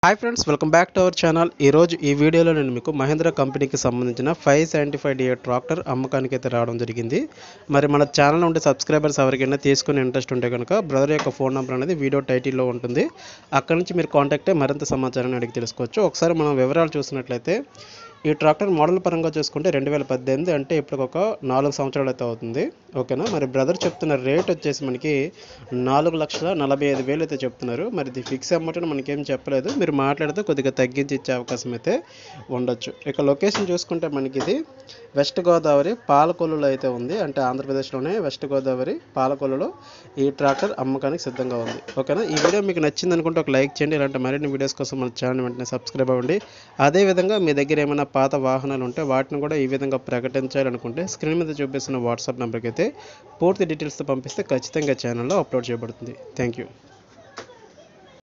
hi friends welcome back to our channel ఈరోజు ఈ వీడియోలో నేను మీకు మహేంద్ర కంపెనీకి సంబంధించిన five seventy five DI tractor అమ్మకానికి అయితే రావడం జరిగింది మరి మన ఛానల్ ఉండే సబ్స్క్రైబర్స్ ఎవరికైనా తీసుకునే ఇంట్రెస్ట్ ఉంటే కనుక బ్రదర్ యొక్క ఫోన్ నెంబర్ అనేది వీడియో టైటిల్లో ఉంటుంది అక్కడ నుంచి మీరు కాంటాక్ట్ అయ్యి మరింత సమాచారాన్ని అడిగి తెలుసుకోవచ్చు ఒకసారి మనం వివరాలు చూసినట్లయితే ఈ ట్రాక్టర్ మోడల్ పరంగా చూసుకుంటే రెండు వేల పద్దెనిమిది అంటే ఇప్పుడు ఒక నాలుగు సంవత్సరాలు అయితే అవుతుంది ఓకేనా మరి బ్రదర్ చెప్తున్న రేట్ వచ్చేసి మనకి నాలుగు లక్షల నలభై ఐదు వేలు అయితే చెప్తున్నారు మరి ఇది ఫిక్స్ అమౌంట్ అని మనకేం చెప్పలేదు మీరు మాట్లాడితే కొద్దిగా తగ్గించి ఇచ్చే అవకాశం అయితే ఉండొచ్చు ఇక లొకేషన్ చూసుకుంటే మనకి ఇది వెస్ట్ గోదావరి పాలకొల్లులో అయితే ఉంది అంటే ఆంధ్రప్రదేశ్లోనే వెస్ట్ గోదావరి పాలకొల్లులో ఈ ట్రాక్టర్ అమ్మకానికి సిద్ధంగా ఉంది ఓకేనా ఈ వీడియో మీకు నచ్చింది అనుకుంటే ఒక లైక్ చేయండి ఇలాంటి మరిన్ని వీడియోస్ కోసం మన ఛానల్ వెంటనే సబ్స్క్రైబ్ అవ్వండి అదేవిధంగా మీ దగ్గర ఏమైనా పాత వాహనాలు ఉంటే వాటిని కూడా ఈ విధంగా ప్రకటించాలనుకుంటే స్క్రీన్ మీద చూపిస్తున్న వాట్సాప్ నెంబర్కి అయితే పూర్తి డీటెయిల్స్తో పంపిస్తే ఖచ్చితంగా ఛానల్లో అప్లోడ్ చేయబడుతుంది థ్యాంక్ యూ